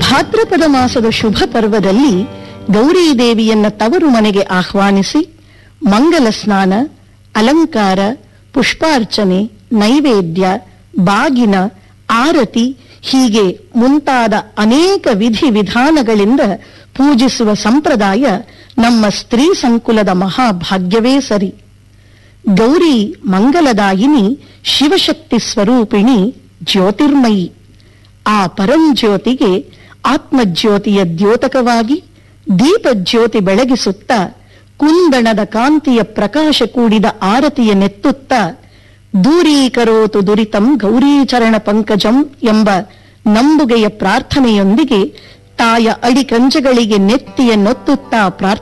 ಭಾದ್ರಪದ ಮಾಸದ ಶುಭ ಪರ್ವದಲ್ಲಿ ಗೌರೀ ದೇವಿಯನ್ನ ತವರು ಮನೆಗೆ ಆಹ್ವಾನಿಸಿ ಮಂಗಲ ಸ್ನಾನ ಅಲಂಕಾರ ಪುಷ್ಪಾರ್ಚನೆ ನೈವೇದ್ಯ ಬಾಗಿನ ಆರತಿ ಹೀಗೆ ಮುಂತಾದ ಅನೇಕ ವಿಧಿ ವಿಧಾನಗಳಿಂದ ಪೂಜಿಸುವ ಸಂಪ್ರದಾಯ ನಮ್ಮ ಸ್ತ್ರೀ ಸಂಕುಲದ ಮಹಾಭಾಗ್ಯವೇ ಸರಿ ಗೌರಿ ಮಂಗಲದಾಯಿನಿ ಶಿವಶಕ್ತಿ ಸ್ವರೂಪಿಣಿ ಜ್ಯೋತಿರ್ಮಯಿ ಆ ಪರಂಜ್ಯೋತಿಗೆ ಆತ್ಮಜ್ಯೋತಿಯ ದ್ಯೋತಕವಾಗಿ ದೀಪಜ್ಯೋತಿ ಬೆಳಗಿಸುತ್ತಾ ಕುಂದಣದ ಕಾಂತಿಯ ಪ್ರಕಾಶ ಕೂಡಿದ ಆರತಿಯ ನೆತ್ತುತ್ತಾ ದೂರೀಕರೋತು ದುರಿತಂ ಗೌರೀಚರಣ ಪಂಕಜಂ ಎಂಬ ನಂಬುಗೆಯ ಪ್ರಾರ್ಥನೆಯೊಂದಿಗೆ ತಾಯ ಅಡಿಕಂಜಗಳಿಗೆ ನೆತ್ತಿಯ ನೊತ್ತುತ್ತಾ ಪ್ರಾರ್ಥನೆ